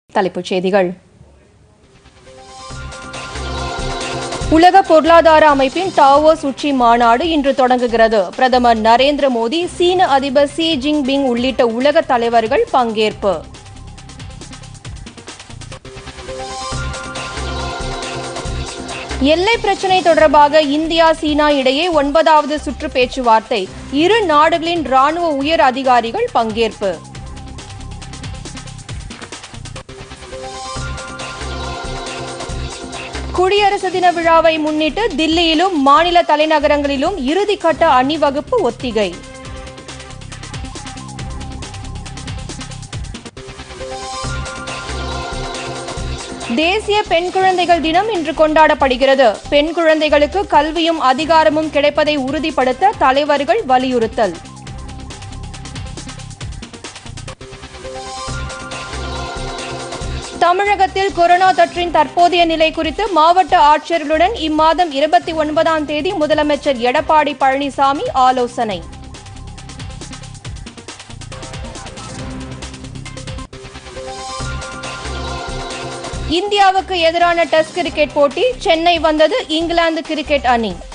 தலைப்புச் செய்திகள் உலக பொருளாதார அமைப்பின் டாவோஸ் உச்சி மாநாடு இன்று தொடங்குகிறது பிரதமர் நரேந்திர மோடி சீன அதிபர் ஷி ஜின்பிங் உள்ளிட்ட உலக தலைவர்கள் பங்கேற்பு எல்லை பிரச்சினை தொடர்பாக இந்தியா சீனா இடையே ஒன்பதாவது சுற்று பேச்சுவார்த்தை இரு நாடுகளின் ராணுவ உயர் அதிகாரிகள் பங்கேற்பு குடியரசு தின விழாவை முன்னிட்டு தில்லியிலும் மாநில தலைநகரங்களிலும் இறுதிக்கட்ட அணிவகுப்பு ஒத்திகை தேசிய பெண் குழந்தைகள் தினம் இன்று கொண்டாடப்படுகிறது பெண் குழந்தைகளுக்கு கல்வியும் அதிகாரமும் கிடைப்பதை உறுதிப்படுத்த தலைவர்கள் வலியுறுத்தல் தமிழகத்தில் கொரோனா தொற்றின் தற்போதைய நிலை குறித்து மாவட்ட ஆட்சியர்களுடன் இம்மாதம் இருபத்தி ஒன்பதாம் தேதி முதலமைச்சர் எடப்பாடி பழனிசாமி ஆலோசனை இந்தியாவுக்கு எதிரான டெஸ்ட் கிரிக்கெட் போட்டி சென்னை வந்தது இங்கிலாந்து கிரிக்கெட் அணி